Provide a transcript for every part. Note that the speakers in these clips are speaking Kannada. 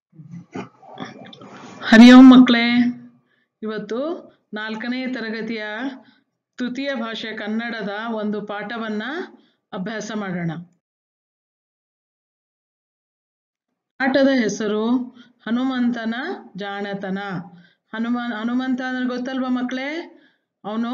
ಹರಿ ಓಂ ಮಕ್ಕಳೇ ಇವತ್ತು ನಾಲ್ಕನೇ ತರಗತಿಯ ತೃತೀಯ ಭಾಷೆ ಕನ್ನಡದ ಒಂದು ಪಾಠವನ್ನ ಅಭ್ಯಾಸ ಮಾಡೋಣ ಪಾಠದ ಹೆಸರು ಹನುಮಂತನ ಜಾಣತನ ಹನುಮಾನ್ ಹನುಮಂತ ಅಂದ್ರೆ ಗೊತ್ತಲ್ವಾ ಮಕ್ಕಳೇ ಅವನು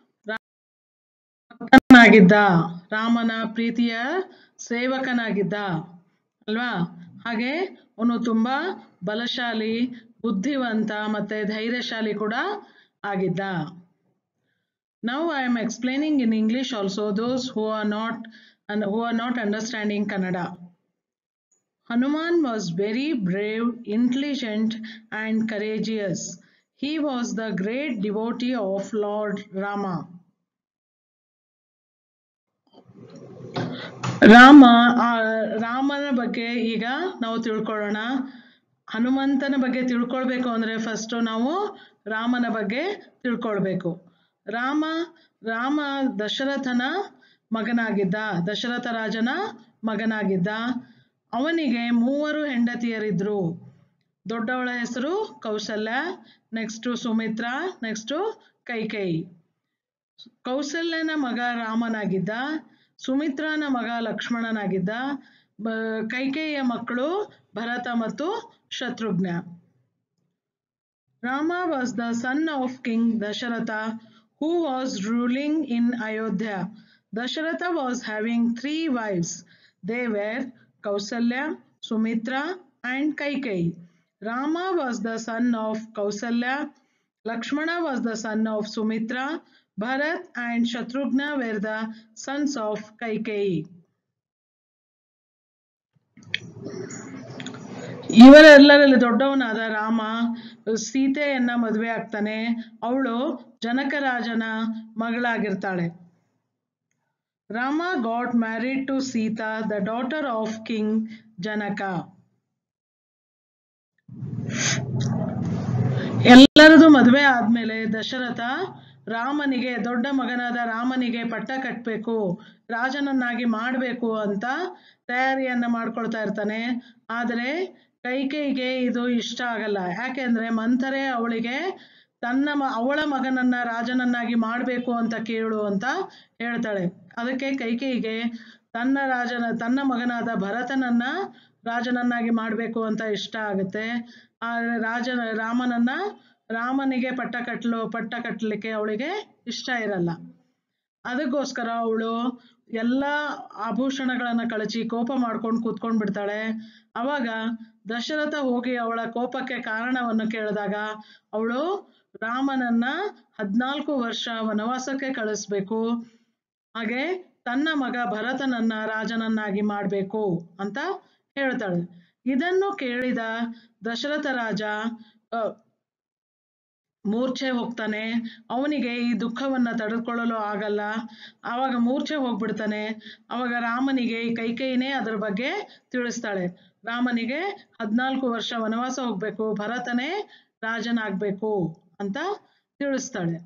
ಭಕ್ತನಾಗಿದ್ದ ರಾಮನ ಪ್ರೀತಿಯ ಸೇವಕನಾಗಿದ್ದ ಅಲ್ವಾ ಹಾಗೆ ಅವನು ತುಂಬಾ ಬಲಶಾಲಿ ಬುದ್ಧಿವಂತ ಮತ್ತೆ ಧೈರ್ಯಶಾಲಿ ಕೂಡ ಆಗಿದ್ದ now I am explaining in English also those who are not who are not understanding Kannada Hanuman was very brave, intelligent, and courageous. He was the great devotee of Lord Rama. Rama ಆ ರಾಮನ ಬಗ್ಗೆ ಈಗ ನಾವು ತಿಳ್ಕೊಳ್ಳೋಣ ಹನುಮಂತನ ಬಗ್ಗೆ ತಿಳ್ಕೊಳ್ಬೇಕು ಅಂದ್ರೆ ಫಸ್ಟ್ ನಾವು ರಾಮನ ಬಗ್ಗೆ ತಿಳ್ಕೊಳ್ಬೇಕು ರಾಮ ರಾಮ ದಶರಥನ ಮಗನಾಗಿದ್ದ ದಶರಥ ರಾಜನ ಮಗನಾಗಿದ್ದ ಅವನಿಗೆ ಮೂವರು ಹೆಂಡತಿಯರಿದ್ರು ದೊಡ್ಡವಳ ಹೆಸರು ಕೌಸಲ್ಯ ನೆಕ್ಸ್ಟ್ ಸುಮಿತ್ರ ನೆಕ್ಸ್ಟ್ ಕೈಕೇಯಿ ಕೌಸಲ್ಯನ ಮಗ ರಾಮನಾಗಿದ್ದ ಸುಮಿತ್ರನ ಮಗ ಲಕ್ಷ್ಮಣನಾಗಿದ್ದ ಕೈಕೇಯಿಯ ಮಕ್ಕಳು ಭರತ ಮತ್ತು Shatrughna Rama was the son of king Dasharatha who was ruling in Ayodhya Dasharatha was having three wives they were Kausalya, Sumitra and Kaikai. Rama was the son of Kausalya, Lakshmana was the son of Sumitra, Bharat and Shatrughna were the sons of Kaikai. ಇವರೆಲ್ಲರಲ್ಲಿ ದೊಡ್ಡವನಾದ ರಾಮ ಸೀತೆಯನ್ನ ಮದುವೆ ಆಗ್ತಾನೆ ಅವಳು ಜನಕರಾಜನ ಮಗಳಾಗಿರ್ತಾಳೆ Rama got married to Sita the daughter of king Janaka ಎಲ್ಲರದು ಮದುವೆ ಆದ್ಮೇಲೆ ದಶರಥ ರಾಮನಿಗೆ ದೊಡ್ಡ ಮಗನಾದ ರಾಮನಿಗೆ ಪಟ್ಟ ಕಟ್ಟಬೇಕು ರಾಜನನ್ನಾಗಿ ಮಾಡಬೇಕು ಅಂತ ತಯಾರಿಯನ್ನ ಮಾಡ್ಕೊಳ್ತಾ ಇರ್ತಾನೆ ಆದರೆ ಕೈಕೈಗೆ ಇದು ಇಷ್ಟ ಆಗಲ್ಲ ಯಾಕೆಂದ್ರೆ ಮಂಥರೆ ಅವಳಿಗೆ ತನ್ನ ಅವಳ ಮಗನನ್ನ ರಾಜನನ್ನಾಗಿ ಮಾಡಬೇಕು ಅಂತ ಕೇಳು ಅಂತ ಹೇಳ್ತಾಳೆ ಅದಕ್ಕೆ ಕೈಕೇಯಿಗೆ ತನ್ನ ರಾಜನ ತನ್ನ ಮಗನಾದ ಭರತನನ್ನ ರಾಜನನ್ನಾಗಿ ಮಾಡಬೇಕು ಅಂತ ಇಷ್ಟ ಆಗುತ್ತೆ ಆ ರಾಜನ ರಾಮನನ್ನ ರಾಮನಿಗೆ ಪಟ್ಟ ಕಟ್ಟಲು ಪಟ್ಟ ಕಟ್ಟಲಿಕ್ಕೆ ಅವಳಿಗೆ ಇಷ್ಟ ಇರಲ್ಲ ಅದಕ್ಕೋಸ್ಕರ ಅವಳು ಎಲ್ಲ ಆಭೂಷಣಗಳನ್ನ ಕಳಚಿ ಕೋಪ ಮಾಡ್ಕೊಂಡು ಕೂತ್ಕೊಂಡ್ ಬಿಡ್ತಾಳೆ ಅವಾಗ ದಶರಥ ಹೋಗಿ ಅವಳ ಕೋಪಕ್ಕೆ ಕಾರಣವನ್ನು ಕೇಳಿದಾಗ ಅವಳು ರಾಮನನ್ನ ಹದ್ನಾಲ್ಕು ವರ್ಷ ವನವಾಸಕ್ಕೆ ಕಳಿಸ್ಬೇಕು ಹಾಗೆ ತನ್ನ ಮಗ ಭರತನನ್ನ ರಾಜನನ್ನಾಗಿ ಮಾಡಬೇಕು ಅಂತ ಹೇಳ್ತಾಳೆ ಇದನ್ನು ಕೇಳಿದ ದಶರಥ ರಾಜ ಮೂರ್ಛೆ ಹೋಗ್ತಾನೆ ಅವನಿಗೆ ಈ ದುಃಖವನ್ನ ತಡೆದುಕೊಳ್ಳಲು ಆಗಲ್ಲ ಆವಾಗ ಮೂರ್ಛೆ ಹೋಗ್ಬಿಡ್ತಾನೆ ಅವಾಗ ರಾಮನಿಗೆ ಈ ಕೈಕೈನೇ ಅದ್ರ ಬಗ್ಗೆ ತಿಳಿಸ್ತಾಳೆ ರಾಮನಿಗೆ ಹದ್ನಾಲ್ಕು ವರ್ಷ ವನವಾಸ ಹೋಗ್ಬೇಕು ಭರತನೇ ರಾಜನಾಗ್ಬೇಕು ಅಂತ ತಿಳಿಸ್ತಾಳೆ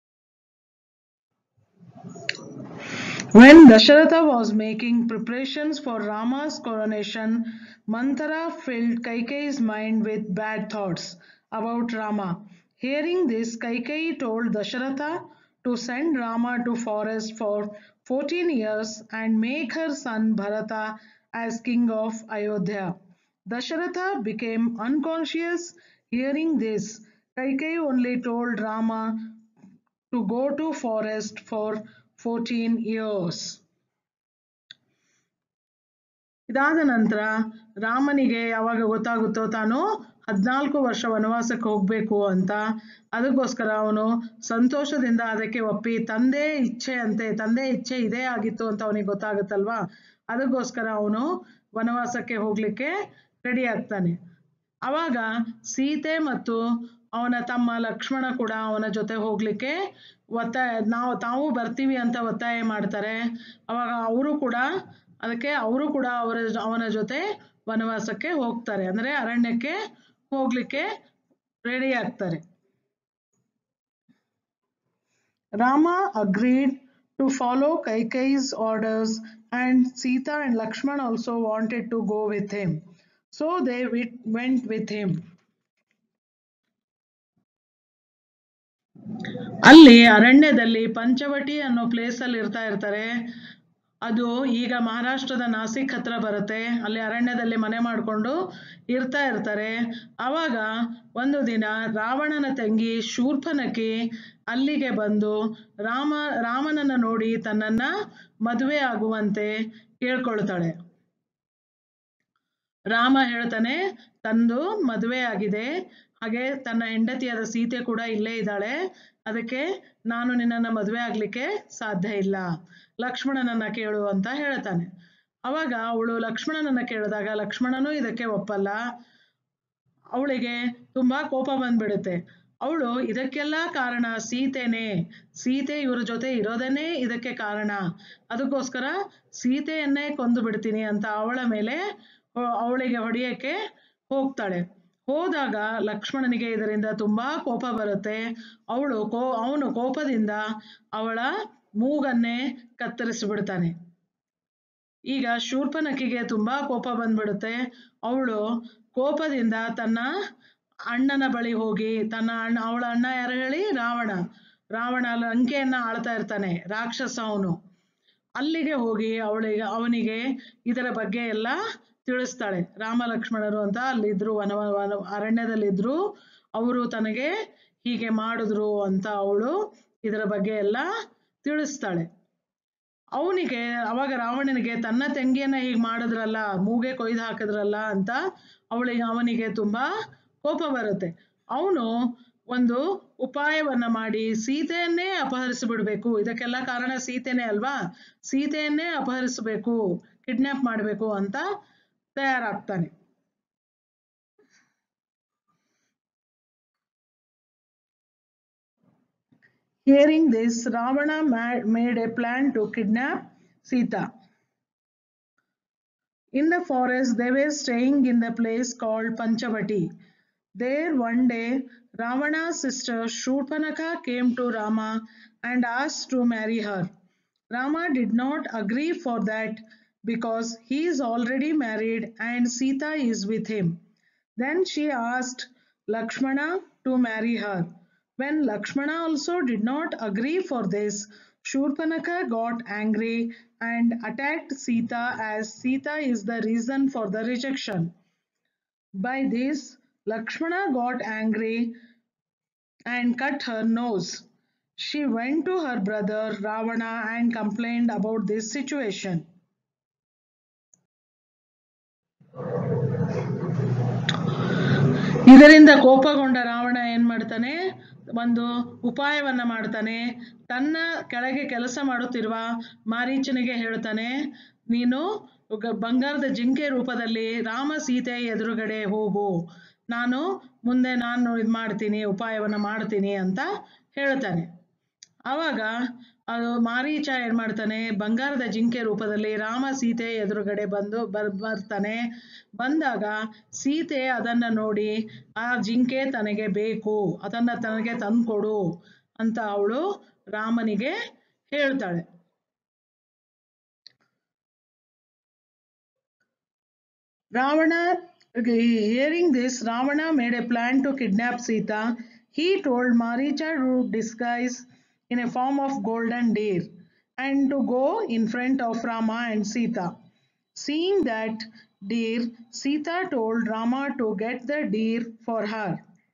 When Dasharatha was making preparations for Rama's coronation, Manthara filled Kaikeyi's mind with bad thoughts about Rama. Hearing this, Kaikeyi told Dasharatha to send Rama to forest for 14 years and make her son Bharata as king of Ayodhya. Dasharatha became unconscious hearing this. Kaikeyi only told Rama to go to forest for 14 years. ಇದಾದ ನಂತರ ರಾಮನಿಗೆ ಯಾವಾಗ ಗೊತ್ತಾಗುತ್ತೋ ತಾನು ಹದಿನಾಲ್ಕು ವರ್ಷ ವನವಾಸಕ್ಕೆ ಹೋಗ್ಬೇಕು ಅಂತ ಅದಕ್ಕೋಸ್ಕರ ಅವನು ಸಂತೋಷದಿಂದ ಅದಕ್ಕೆ ಒಪ್ಪಿ ತಂದೆ ಇಚ್ಛೆ ಅಂತೆ ತಂದೆ ಇಚ್ಛೆ ಇದೇ ಆಗಿತ್ತು ಅಂತ ಅವನಿಗೆ ಗೊತ್ತಾಗುತ್ತಲ್ವಾ ಅದಕ್ಕೋಸ್ಕರ ಅವನು ವನವಾಸಕ್ಕೆ ಹೋಗ್ಲಿಕ್ಕೆ ರೆಡಿ ಆಗ್ತಾನೆ ಅವಾಗ ಸೀತೆ ಮತ್ತು ಅವನ ತಮ್ಮ ಲಕ್ಷ್ಮಣ ಕೂಡ ಅವನ ಜೊತೆ ಹೋಗ್ಲಿಕ್ಕೆ ಒತ್ತಾಯ ನಾವು ತಾವು ಬರ್ತೀವಿ ಅಂತ ಒತ್ತಾಯ ಮಾಡ್ತಾರೆ ಅವಾಗ ಅವರು ಕೂಡ ಅದಕ್ಕೆ ಅವರು ಕೂಡ ಅವರ ಅವನ ಜೊತೆ ವನವಾಸಕ್ಕೆ ಹೋಗ್ತಾರೆ ಅಂದ್ರೆ ಅರಣ್ಯಕ್ಕೆ ಹೋಗ್ಲಿಕ್ಕೆ ರೆಡಿ ಆಗ್ತಾರೆ Rama agreed to follow Kaikeyi's orders and Sita and Lakshman also wanted to go with him. So they went with him ಅಲ್ಲಿ ಅರಣ್ಯದಲ್ಲಿ ಪಂಚವಟಿ ಅನ್ನೋ ಪ್ಲೇಸ್ ಅಲ್ಲಿ ಇರ್ತಾ ಇರ್ತಾರೆ ಅದು ಈಗ ಮಹಾರಾಷ್ಟ್ರದ ನಾಸಿಕ್ ಹತ್ರ ಬರುತ್ತೆ ಅಲ್ಲಿ ಅರಣ್ಯದಲ್ಲಿ ಮನೆ ಮಾಡಿಕೊಂಡು ಇರ್ತಾ ಇರ್ತಾರೆ ಆವಾಗ ಒಂದು ದಿನ ರಾವಣನ ತಂಗಿ ಶೂರ್ಪನಖಿ ಅಲ್ಲಿಗೆ ಬಂದು ರಾಮ ರಾಮನನ್ನ ನೋಡಿ ತನ್ನನ್ನ ಮದುವೆ ಆಗುವಂತೆ ಕೇಳ್ಕೊಳ್ತಾಳೆ ರಾಮ ಹೇಳ್ತಾನೆ ತಂದು ಮದುವೆ ಆಗಿದೆ ಹಾಗೆ ತನ್ನ ಹೆಂಡತಿಯಾದ ಸೀತೆ ಕೂಡ ಇಲ್ಲೇ ಇದ್ದಾಳೆ ಅದಕ್ಕೆ ನಾನು ನಿನ್ನನ್ನು ಮದುವೆ ಆಗ್ಲಿಕ್ಕೆ ಸಾಧ್ಯ ಇಲ್ಲ ಲಕ್ಷ್ಮಣನನ್ನ ಕೇಳು ಅಂತ ಹೇಳ್ತಾನೆ ಅವಾಗ ಅವಳು ಲಕ್ಷ್ಮಣನನ್ನ ಕೇಳಿದಾಗ ಲಕ್ಷ್ಮಣನೂ ಇದಕ್ಕೆ ಒಪ್ಪಲ್ಲ ಅವಳಿಗೆ ತುಂಬಾ ಕೋಪ ಬಂದ್ಬಿಡುತ್ತೆ ಅವಳು ಇದಕ್ಕೆಲ್ಲ ಕಾರಣ ಸೀತೆನೇ ಸೀತೆ ಇವ್ರ ಜೊತೆ ಇರೋದನ್ನೇ ಇದಕ್ಕೆ ಕಾರಣ ಅದಕ್ಕೋಸ್ಕರ ಸೀತೆಯನ್ನೇ ಕೊಂದು ಬಿಡ್ತೀನಿ ಅಂತ ಅವಳ ಮೇಲೆ ಅವಳಿಗೆ ಹೊಡೆಯಕ್ಕೆ ಹೋಗ್ತಾಳೆ ಹೋದಾಗ ಲಕ್ಷ್ಮಣನಿಗೆ ಇದರಿಂದ ತುಂಬಾ ಕೋಪ ಬರುತ್ತೆ ಅವಳು ಕೋ ಅವನು ಕೋಪದಿಂದ ಅವಳ ಮೂಗನ್ನೇ ಕತ್ತರಿಸಿಬಿಡ್ತಾನೆ ಈಗ ಶೂರ್ಪನಖಿಗೆ ತುಂಬಾ ಕೋಪ ಬಂದ್ಬಿಡುತ್ತೆ ಅವಳು ಕೋಪದಿಂದ ತನ್ನ ಅಣ್ಣನ ಬಳಿ ಹೋಗಿ ತನ್ನ ಅಣ್ಣ ಅವಳ ಅಣ್ಣ ಯಾರು ಹೇಳಿ ರಾವಣ ರಾವಣ ಲಂಕೆಯನ್ನ ಆಳ್ತಾ ಇರ್ತಾನೆ ರಾಕ್ಷಸ ಅವನು ಅಲ್ಲಿಗೆ ಹೋಗಿ ಅವಳಿಗೆ ಅವನಿಗೆ ಇದರ ಬಗ್ಗೆ ಎಲ್ಲ ತಿಳಿಸ್ತಾಳೆ ರಾಮ ಲಕ್ಷ್ಮಣರು ಅಂತ ಅಲ್ಲಿದ್ರು ವನ ವನ ಅರಣ್ಯದಲ್ಲಿದ್ರು ಅವರು ತನಗೆ ಹೀಗೆ ಮಾಡಿದ್ರು ಅಂತ ಅವಳು ಇದರ ಬಗ್ಗೆ ಎಲ್ಲ ತಿಳಿಸ್ತಾಳೆ ಅವನಿಗೆ ಅವಾಗ ರಾವಣನಿಗೆ ತನ್ನ ತಂಗಿಯನ್ನ ಹೀಗೆ ಮಾಡಿದ್ರಲ್ಲ ಮೂಗೆ ಕೊಯ್ದು ಹಾಕಿದ್ರಲ್ಲ ಅಂತ ಅವಳಿಗೆ ಅವನಿಗೆ ತುಂಬಾ ಕೋಪ ಬರುತ್ತೆ ಅವನು ಒಂದು ಉಪಾಯವನ್ನ ಮಾಡಿ ಸೀತೆಯನ್ನೇ ಅಪಹರಿಸಿಬಿಡ್ಬೇಕು ಇದಕ್ಕೆಲ್ಲ ಕಾರಣ ಸೀತೆನೇ ಅಲ್ವಾ ಸೀತೆಯನ್ನೇ ಅಪಹರಿಸಬೇಕು ಕಿಡ್ನಾಪ್ ಮಾಡಬೇಕು ಅಂತ ತಯಾರಾಗ್ತಾನೆ Hearing this, Ravana made a plan to kidnap Sita. In the forest, they were staying in the place called Panchavati. There one day, Ravana's sister Shurpanakha came to Rama and asked to marry her. Rama did not agree for that because he is already married and Sita is with him. Then she asked Lakshmana to marry her. When Lakshmana also did not agree for this, Shurpanakha got angry and attacked Sita as Sita is the reason for the rejection. By this, Lakshmana got angry and cut her nose. She went to her brother Ravana and complained about this situation. ಇದರಿಂದ ಕೋಪಗೊಂಡ ರಾವಣ ಏನ್ ಮಾಡ್ತಾನೆ ಒಂದು ಉಪಾಯವನ್ನ ಮಾಡ್ತಾನೆ ತನ್ನ ಕೆಳಗೆ ಕೆಲಸ ಮಾಡುತ್ತಿರುವ ಮಾರೀಚನಿಗೆ ಹೇಳ್ತಾನೆ ನೀನು ಬಂಗಾರದ ಜಿಂಕೆ ರೂಪದಲ್ಲಿ ರಾಮ ಸೀತೆ ಎದುರುಗಡೆ ಹೋಗು ನಾನು ಮುಂದೆ ನಾನು ಇದು ಮಾಡ್ತೀನಿ ಉಪಾಯವನ್ನ ಮಾಡ್ತೀನಿ ಅಂತ ಹೇಳ್ತಾನೆ ಆವಾಗ ಅದು ಮಾರೀಚ ಏನ್ ಮಾಡ್ತಾನೆ ಬಂಗಾರದ ಜಿಂಕೆ ರೂಪದಲ್ಲಿ ರಾಮ ಸೀತೆ ಎದುರುಗಡೆ ಬಂದು ಬರ್ ಬರ್ತಾನೆ ಬಂದಾಗ ಸೀತೆ ಅದನ್ನ ನೋಡಿ ಆ ಜಿಂಕೆ ತನಗೆ ಬೇಕು ಅದನ್ನ ತನಗೆ ತಂದ್ಕೊಡು ಅಂತ ಅವಳು ರಾಮನಿಗೆ ಹೇಳ್ತಾಳೆ Ravana, hearing this, Ravana made a plan to kidnap Sita. He told Maricha to disguise in a form of golden deer and to go in front of Rama and Sita. Seeing that deer, Sita told Rama to get the deer for her.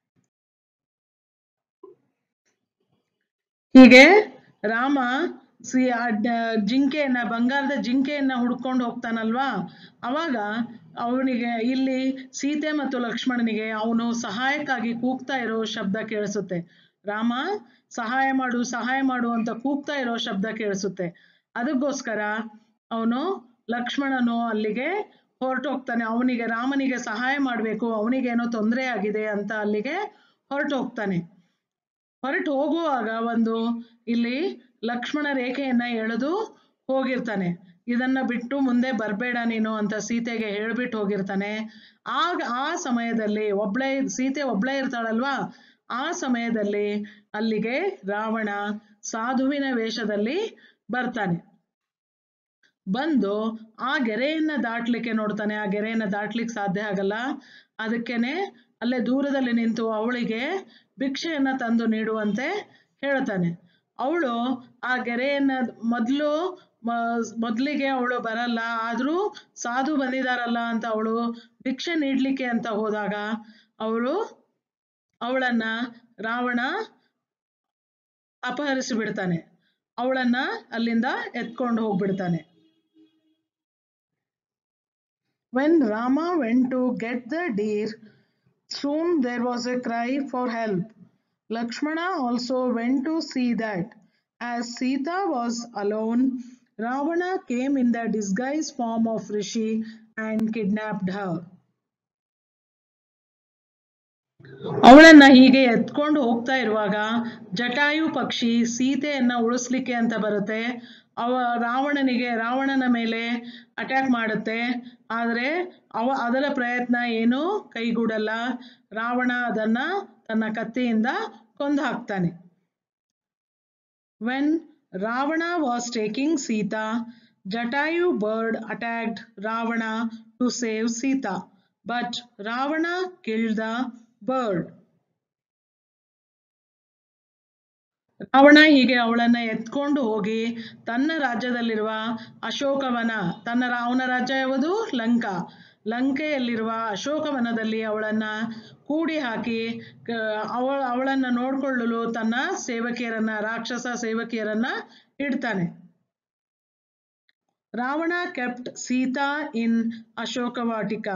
ಹೀಗೆ ರಾಮ ಸಿ ಜಿಂಕೆಯನ್ನ ಬಂಗಾರದ ಜಿಂಕೆಯನ್ನ ಹುಡ್ಕೊಂಡು ಹೋಗ್ತಾನಲ್ವಾ ಅವಾಗ ಅವನಿಗೆ ಇಲ್ಲಿ ಸೀತೆ ಮತ್ತು ಲಕ್ಷ್ಮಣನಿಗೆ ಅವನು ಸಹಾಯಕ್ಕಾಗಿ ಕೂಗ್ತಾ ಇರೋ ಶಬ್ದ ಕೇಳಿಸುತ್ತೆ ರಾಮ ಸಹಾಯ ಮಾಡು ಸಹಾಯ ಮಾಡು ಅಂತ ಕೂಗ್ತಾ ಇರೋ ಶಬ್ದ ಕೇಳಿಸುತ್ತೆ ಅದಕ್ಕೋಸ್ಕರ ಅವನು ಲಕ್ಷ್ಮಣನು ಅಲ್ಲಿಗೆ ಹೊರಟೋಗ್ತಾನೆ ಅವನಿಗೆ ರಾಮನಿಗೆ ಸಹಾಯ ಮಾಡಬೇಕು ಅವನಿಗೇನೋ ತೊಂದರೆ ಆಗಿದೆ ಅಂತ ಅಲ್ಲಿಗೆ ಹೊರಟೋಗ್ತಾನೆ ಹೊರಟು ಹೋಗುವಾಗ ಒಂದು ಇಲ್ಲಿ ಲಕ್ಷ್ಮಣ ರೇಖೆಯನ್ನ ಎಳೆದು ಹೋಗಿರ್ತಾನೆ ಇದನ್ನ ಬಿಟ್ಟು ಮುಂದೆ ಬರಬೇಡ ನೀನು ಅಂತ ಸೀತೆಗೆ ಹೇಳ್ಬಿಟ್ಟು ಹೋಗಿರ್ತಾನೆ ಆಗ ಆ ಸಮಯದಲ್ಲಿ ಒಬ್ಳೆ ಸೀತೆ ಒಬ್ಳೆ ಇರ್ತಾಳಲ್ವಾ ಆ ಸಮಯದಲ್ಲಿ ಅಲ್ಲಿಗೆ ರಾವಣ ಸಾಧುವಿನ ವೇಷದಲ್ಲಿ ಬರ್ತಾನೆ ಬಂದು ಆ ಗೆರೆಯನ್ನ ದಾಟ್ಲಿಕ್ಕೆ ನೋಡ್ತಾನೆ ಆ ಗೆರೆಯನ್ನ ದಾಟ್ಲಿಕ್ಕೆ ಸಾಧ್ಯ ಆಗಲ್ಲ ಅದಕ್ಕೇನೆ ಅಲ್ಲೇ ದೂರದಲ್ಲಿ ನಿಂತು ಅವಳಿಗೆ ಭಿಕ್ಷೆಯನ್ನ ತಂದು ನೀಡುವಂತೆ ಹೇಳ್ತಾನೆ ಅವಳು ಆ ಗೆರೆಯನ್ನ ಮೊದಲು ಮೊದಲಿಗೆ ಅವಳು ಬರಲ್ಲ ಆದರೂ ಸಾಧು ಬಂದಿದಾರಲ್ಲ ಅಂತ ಅವಳು ಭಿಕ್ಷೆ ನೀಡ್ಲಿಕ್ಕೆ ಅಂತ ಹೋದಾಗ ಅವಳು ಅವಳನ್ನ ರಾವಣ ಅಪಹರಿಸಿ ಬಿಡ್ತಾನೆ ಅವಳನ್ನ ಅಲ್ಲಿಂದ ಎತ್ಕೊಂಡು ಹೋಗ್ಬಿಡ್ತಾನೆ when Rama went to get the deer soon there was a cry for help Lakshmana also went to see that as Sita was alone Ravana came in the disguise form of rishi and kidnapped her ಅವಳನ್ನ ಹೀಗೆ ಎತ್ಕೊಂಡು ಹೋಗ್ತಾ ಇರುವಾಗ ಜಟಾಯು ಪಕ್ಷಿ ಸೀತೆಯನ್ನ ಉಳಿಸ್ಲಿಕ್ಕೆ ಅಂತ ಬರುತ್ತೆ ಅವ ರಾವಣನಿಗೆ ರಾವಣನ ಮೇಲೆ ಅಟ್ಯಾಕ್ ಮಾಡುತ್ತೆ ಆದರೆ ಅವ ಅದರ ಪ್ರಯತ್ನ ಏನೂ ಕೈಗೂಡಲ್ಲ ರಾವಣ ಅದನ್ನ ತನ್ನ ಕತ್ತಿಯಿಂದ ಕೊಂದು ಹಾಕ್ತಾನೆ when Ravana was taking Sita Jatayu bird attacked Ravana to save Sita but Ravana killed the bird Ravana ಹೀಗೆ ಅವಳನ್ನ ಎತ್ಕೊಂಡು ಹೋಗಿ ತನ್ನ ರಾಜ್ಯದಲ್ಲಿರುವ ಅಶೋಕವನ ತನ್ನ ಅವನ ರಾಜ್ಯ ಯಾವುದು ಲಂಕಾ ಲಂಕೆಯಲ್ಲಿರುವ ಅಶೋಕವನದಲ್ಲಿ ಅವಳನ್ನ ಕೂಡಿ ಹಾಕಿ ಅವಳ ಅವಳನ್ನ ನೋಡ್ಕೊಳ್ಳಲು ತನ್ನ ಸೇವಕಿಯರನ್ನ ರಾಕ್ಷಸ ಸೇವಕಿಯರನ್ನ ಇಡ್ತಾನೆ ರಾವಣ ಕೆಪ್ಟ್ ಸೀತಾ ಇನ್ ಅಶೋಕವಾಟಿಕಾ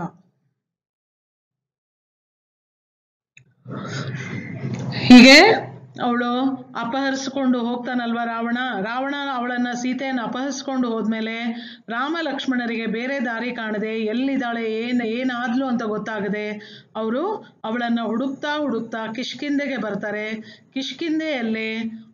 ಹೀಗೆ ಅವಳು ಅಪಹರಿಸ್ಕೊಂಡು ಹೋಗ್ತಾನಲ್ವ ರಾವಣ ರಾವಣ ಅವಳನ್ನ ಸೀತೆಯನ್ನು ಅಪಹರಿಸ್ಕೊಂಡು ಹೋದ್ಮೇಲೆ ರಾಮ ಲಕ್ಷ್ಮಣರಿಗೆ ಬೇರೆ ದಾರಿ ಕಾಣದೆ ಎಲ್ಲಿದ್ದಾಳೆ ಏನ್ ಏನಾದ್ಲು ಅಂತ ಗೊತ್ತಾಗದೆ ಅವರು ಅವಳನ್ನ ಹುಡುಕ್ತಾ ಹುಡುಕ್ತಾ ಕಿಷ್ಕಿಂದೆಗೆ ಬರ್ತಾರೆ ಕಿಷ್ಕಿಂದೆಯಲ್ಲಿ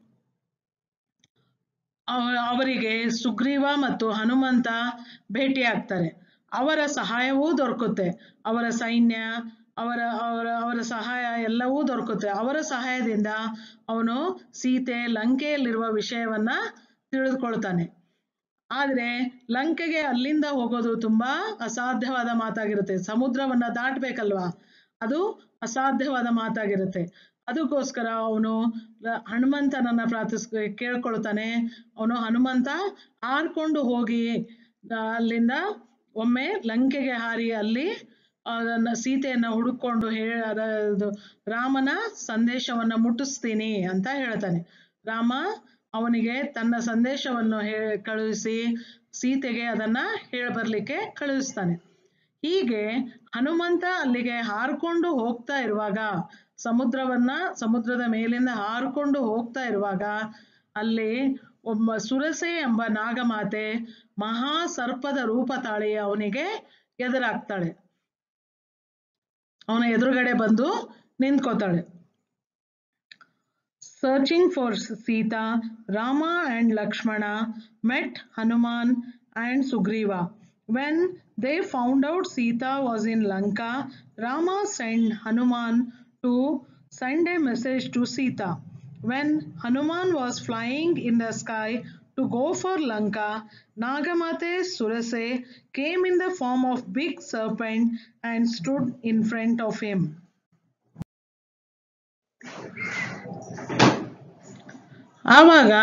ಅವರಿಗೆ ಸುಗ್ರೀವ ಮತ್ತು ಹನುಮಂತ ಭೇಟಿಯಾಗ್ತಾರೆ ಅವರ ಸಹಾಯವೂ ದೊರಕುತ್ತೆ ಅವರ ಸೈನ್ಯ ಅವರ ಅವರ ಅವರ ಸಹಾಯ ಎಲ್ಲವೂ ದೊರಕುತ್ತೆ ಅವರ ಸಹಾಯದಿಂದ ಅವನು ಸೀತೆ ಲಂಕೆಯಲ್ಲಿರುವ ವಿಷಯವನ್ನ ತಿಳಿದುಕೊಳ್ತಾನೆ ಆದ್ರೆ ಲಂಕೆಗೆ ಅಲ್ಲಿಂದ ಹೋಗೋದು ತುಂಬಾ ಅಸಾಧ್ಯವಾದ ಮಾತಾಗಿರುತ್ತೆ ಸಮುದ್ರವನ್ನ ದಾಟ್ಬೇಕಲ್ವಾ ಅದು ಅಸಾಧ್ಯವಾದ ಮಾತಾಗಿರುತ್ತೆ ಅದಕ್ಕೋಸ್ಕರ ಅವನು ಹನುಮಂತನನ್ನ ಪ್ರಾರ್ಥಿಸ್ ಕೇಳ್ಕೊಳ್ತಾನೆ ಅವನು ಹನುಮಂತ ಹಾರ್ಕೊಂಡು ಹೋಗಿ ಅಲ್ಲಿಂದ ಒಮ್ಮೆ ಲಂಕೆಗೆ ಹಾರಿ ಅಲ್ಲಿ ಸೀತೆಯನ್ನ ಹುಡುಕೊಂಡು ಹೇಳ ರಾಮನ ಸಂದೇಶವನ್ನ ಮುಟ್ಟಿಸ್ತೀನಿ ಅಂತ ಹೇಳ್ತಾನೆ ರಾಮ ಅವನಿಗೆ ತನ್ನ ಸಂದೇಶವನ್ನು ಹೇ ಕಳುಹಿಸಿ ಸೀತೆಗೆ ಅದನ್ನ ಹೇಳ್ಬರ್ಲಿಕ್ಕೆ ಕಳುಹಿಸ್ತಾನೆ ಹೀಗೆ ಹನುಮಂತ ಅಲ್ಲಿಗೆ ಹಾರ್ಕೊಂಡು ಹೋಗ್ತಾ ಇರುವಾಗ ಸಮುದ್ರವನ್ನ ಸಮುದ್ರದ ಮೇಲಿಂದ ಹಾರ್ಕೊಂಡು ಹೋಗ್ತಾ ಇರುವಾಗ ಅಲ್ಲಿ ಒಬ್ಬ ಸುರಸೆ ಎಂಬ ನಾಗಮಾತೆ ಮಹಾ ಸರ್ಪದ ರೂಪ ತಾಳಿ ಅವನಿಗೆ ಎದುರಾಗ್ತಾಳೆ ಅವನ ಎದುರುಗಡೆ ಬಂದು ನಿಂತ್ಕೋತಾಳೆ searching for Sita Rama and Lakshmana met Hanuman and Sugriva when they found out Sita was in Lanka Rama send Hanuman to send a message to Sita. When Hanuman was flying in the sky to go for Lanka, Nagamate Surase came in the form of big serpent and stood in front of him. ಆವಾಗ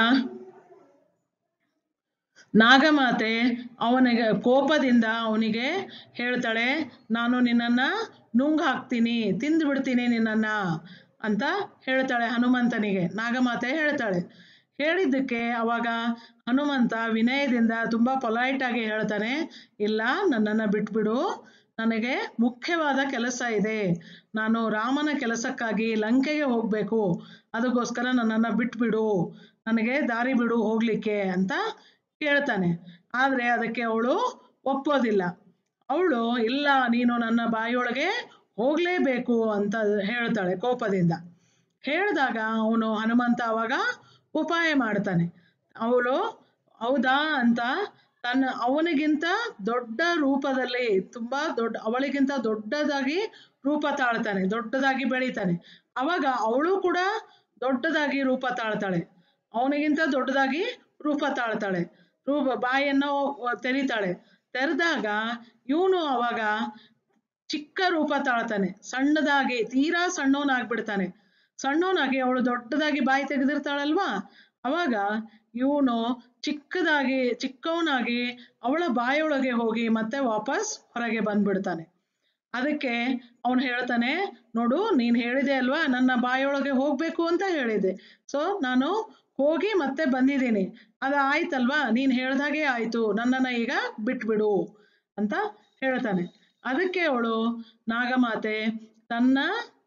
ನಾಗಮಾತೆ ಅವನಿಗೆ ಕೋಪದಿಂದ ಅವನಿಗೆ ಹೇಳ್ತಾಳೆ ನಾನು ನಿನ್ನನ್ನ ನುಂಗ್ ಹಾಕ್ತೀನಿ ತಿಂದು ಬಿಡ್ತೀನಿ ನಿನ್ನನ್ನ ಅಂತ ಹೇಳ್ತಾಳೆ ಹನುಮಂತನಿಗೆ ನಾಗಮಾತೆ ಹೇಳ್ತಾಳೆ ಹೇಳಿದ್ದಕ್ಕೆ ಅವಾಗ ಹನುಮಂತ ವಿನಯದಿಂದ ತುಂಬಾ ಪೊಲೈಟ್ ಆಗಿ ಹೇಳ್ತಾನೆ ಇಲ್ಲ ನನ್ನನ್ನು ಬಿಟ್ಬಿಡು ನನಗೆ ಮುಖ್ಯವಾದ ಕೆಲಸ ಇದೆ ನಾನು ರಾಮನ ಕೆಲಸಕ್ಕಾಗಿ ಲಂಕೆಗೆ ಹೋಗ್ಬೇಕು ಅದಕ್ಕೋಸ್ಕರ ನನ್ನನ್ನು ಬಿಟ್ಬಿಡು ನನಗೆ ದಾರಿ ಬಿಡು ಹೋಗ್ಲಿಕ್ಕೆ ಅಂತ ಕೇಳ್ತಾನೆ ಆದ್ರೆ ಅದಕ್ಕೆ ಅವಳು ಒಪ್ಪೋದಿಲ್ಲ ಅವಳು ಇಲ್ಲ ನೀನು ನನ್ನ ಬಾಯಿಯೊಳಗೆ ಹೋಗ್ಲೇಬೇಕು ಅಂತ ಹೇಳ್ತಾಳೆ ಕೋಪದಿಂದ ಹೇಳಿದಾಗ ಅವನು ಹನುಮಂತ ಅವಾಗ ಉಪಾಯ ಮಾಡ್ತಾನೆ ಅವಳು ಹೌದಾ ಅಂತ ತನ್ನ ಅವನಿಗಿಂತ ದೊಡ್ಡ ರೂಪದಲ್ಲಿ ತುಂಬಾ ದೊಡ್ಡ ಅವಳಿಗಿಂತ ದೊಡ್ಡದಾಗಿ ರೂಪ ತಾಳ್ತಾನೆ ದೊಡ್ಡದಾಗಿ ಬೆಳಿತಾನೆ ಅವಾಗ ಅವಳು ಕೂಡ ದೊಡ್ಡದಾಗಿ ರೂಪ ತಾಳ್ತಾಳೆ ಅವನಿಗಿಂತ ದೊಡ್ಡದಾಗಿ ರೂಪ ತಾಳ್ತಾಳೆ ರೂಪ ಬಾಯನ್ನು ತೆರಿತಾಳೆ ತೆರೆದಾಗ ಇವನು ಅವಾಗ ಚಿಕ್ಕ ರೂಪ ತಾಳ್ತಾನೆ ಸಣ್ಣದಾಗಿ ತೀರಾ ಸಣ್ಣವನಾಗ್ಬಿಡ್ತಾನೆ ಸಣ್ಣವನಾಗಿ ಅವಳು ದೊಡ್ಡದಾಗಿ ಬಾಯಿ ತೆಗೆದಿರ್ತಾಳಲ್ವಾ ಅವಾಗ ಇವನು ಚಿಕ್ಕದಾಗಿ ಚಿಕ್ಕವನಾಗಿ ಅವಳ ಬಾಯೊಳಗೆ ಹೋಗಿ ಮತ್ತೆ ವಾಪಸ್ ಹೊರಗೆ ಬಂದ್ಬಿಡ್ತಾನೆ ಅದಕ್ಕೆ ಅವನು ಹೇಳ್ತಾನೆ ನೋಡು ನೀನ್ ಹೇಳಿದೆ ಅಲ್ವಾ ನನ್ನ ಬಾಯೊಳಗೆ ಹೋಗ್ಬೇಕು ಅಂತ ಹೇಳಿದೆ ಸೊ ನಾನು ಹೋಗಿ ಮತ್ತೆ ಬಂದಿದ್ದೀನಿ ಅದ ಆಯ್ತಲ್ವಾ ನೀನ್ ಹೇಳ್ದಾಗೆ ಆಯ್ತು ನನ್ನನ್ನ ಈಗ ಬಿಟ್ಬಿಡು ಅಂತ ಹೇಳ್ತಾನೆ ಅದಕ್ಕೆ ಅವಳು ನಾಗಮಾತೆ ತನ್ನ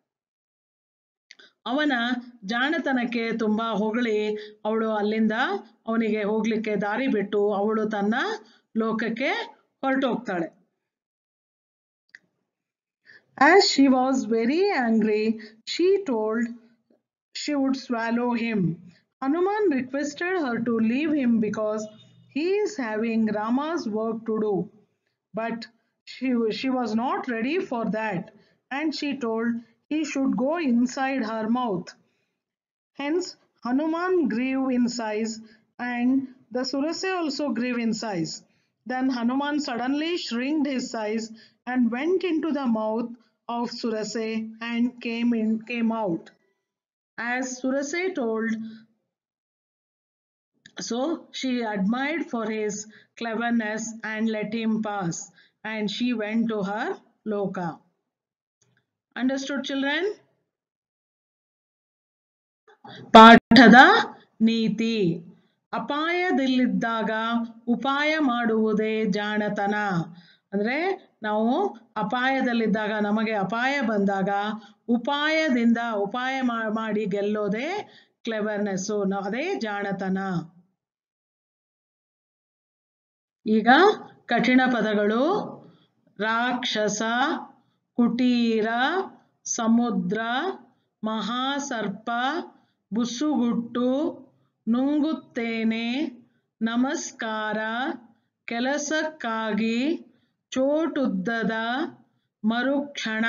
ಅವನ ಜಾಣತನಕ್ಕೆ ತುಂಬಾ ಹೊಗಳಿ ಅವಳು ಅಲ್ಲಿಂದ ಅವನಿಗೆ ಹೋಗ್ಲಿಕ್ಕೆ ದಾರಿ ಬಿಟ್ಟು ಅವಳು ತನ್ನ ಲೋಕಕ್ಕೆ ಹೊರಟೋಗ್ತಾಳೆ As she was very angry, she told she would swallow him. Hanuman requested her to leave him because he is having Rama's work to do. But she, she was not ready for that, and she told he should go inside her mouth. Hence, Hanuman grew in size, and the Surase also grew in size. Then Hanuman suddenly shrinked his size and went into the mouth of Surase and came in came out. As Surase told, so she admired for his cleverness and let him pass, and she went to her loka. Understood, children? ಪಾಠದ ನೀತಿ ಅಪಾಯದಲ್ಲಿದ್ದಾಗ ಉಪಾಯ ಮಾಡುವುದೇ ಜಾಣತನ ಅಂದ್ರೆ ನಾವು ಅಪಾಯದಲ್ಲಿದ್ದಾಗ ನಮಗೆ ಅಪಾಯ ಬಂದಾಗ ಉಪಾಯದಿಂದ ಉಪಾಯ ಮಾ- ಮಾಡಿ ಗೆಲ್ಲೋದೇ ಕ್ಲೆವರ್ನೆಸ್ಸು ಅದೇ ಜಾಣತನ ಈಗ ಕಠಿಣ ಪದಗಳು ರಾಕ್ಷಸ ಕುಟೀರ ಸಮುದ್ರ ಮಹಾಸರ್ಪ ಬುಸುಗುಟ್ಟು ನುಂಗುತ್ತೇನೆ ನಮಸ್ಕಾರ ಕೆಲಸಕ್ಕಾಗಿ ಚೋಟುದ್ದದ ಮರುಕ್ಷಣ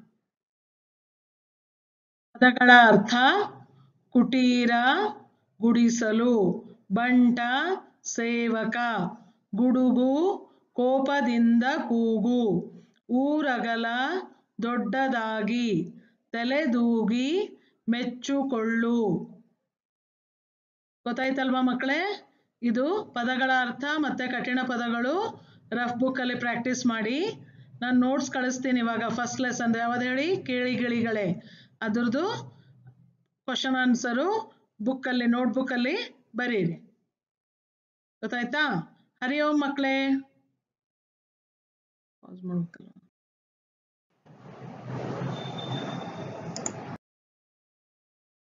ಪದಗಳ ಅರ್ಥ ಕುಟೀರ ಗುಡಿಸಲು ಬಂಟ ಸೇವಕ ಗುಡುಗು ಕೋಪದಿಂದ ಕೂಗು ಊರಗಲ ದೊಡ್ಡದಾಗಿ ತಲೆದೂಗಿ ಮೆಚ್ಚುಕೊಳ್ಳು ಗೊತ್ತಾಯ್ತಲ್ವಾ ಮಕ್ಕಳೇ ಇದು ಪದಗಳ ಅರ್ಥ ಮತ್ತೆ ಕಠಿಣ ಪದಗಳು ರಫ್ ಬುಕ್ ಅಲ್ಲಿ ಪ್ರಾಕ್ಟೀಸ್ ಮಾಡಿ ನಾನು ನೋಟ್ಸ್ ಕಳಿಸ್ತೀನಿ ಇವಾಗ ಫಸ್ಟ್ ಲೆಸನ್ ಯಾವ್ದು ಹೇಳಿ ಕೇಳಿ ಗಿಳಿಗಳೇ ಅದ್ರದ್ದು ಕ್ವಶನ್ ಆನ್ಸರು ಬುಕ್ಕಲ್ಲಿ ನೋಟ್ಬುಕ್ಕಲ್ಲಿ ಬರೀರಿ ಗೊತ್ತಾಯ್ತಾ ಹರಿ ಓಂ ಮಕ್ಕಳೇ ಪಾಸ್ ಮಾಡ್ಬೇಕಲ್ಲ